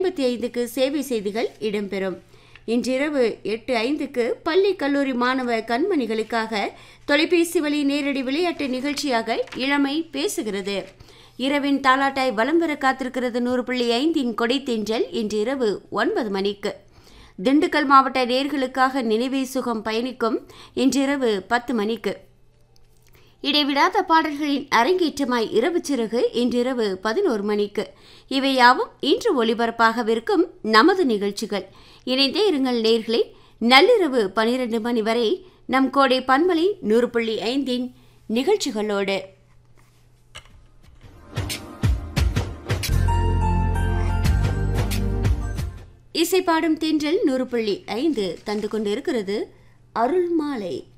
ஐம்பத்தி ஐந்துக்கு சேவை செய்திகள் இடம்பெறும் இன்றிரவு எட்டு ஐந்துக்கு பள்ளி கல்லூரி மாணவ கண்மணிகளுக்காக தொலைபேசி வழி நேரடி விளையாட்டு நிகழ்ச்சியாக இளமை பேசுகிறது இரவின் தாலாட்டாய் வலம் வர காத்திருக்கிறது நூறு புள்ளி ஐந்தின் கொடைத்தென்றல் இன்றிரவு ஒன்பது மணிக்கு திண்டுக்கல் மாவட்ட நேர்களுக்காக நினைவே சுகம் பயணிக்கும் இன்றிரவு பத்து மணிக்கு இடைவிடாத பாடல்களின் அரங்கேற்றமாய் இரவு சிறகு இன்றிரவு பதினோரு மணிக்கு இவையாவும் இன்று ஒளிபரப்பாகவிருக்கும் நமது நிகழ்ச்சிகள் இணைந்தே இருங்கள் நேர்களே நள்ளிரவு பனிரெண்டு மணி வரை நம் கோடை பன்மலை நூறு புள்ளி ஐந்தின் நிகழ்ச்சிகளோடு இசைப்பாடும் தென்றல் நூறு புள்ளி ஐந்து தந்து கொண்டிருக்கிறது அருள் மாலை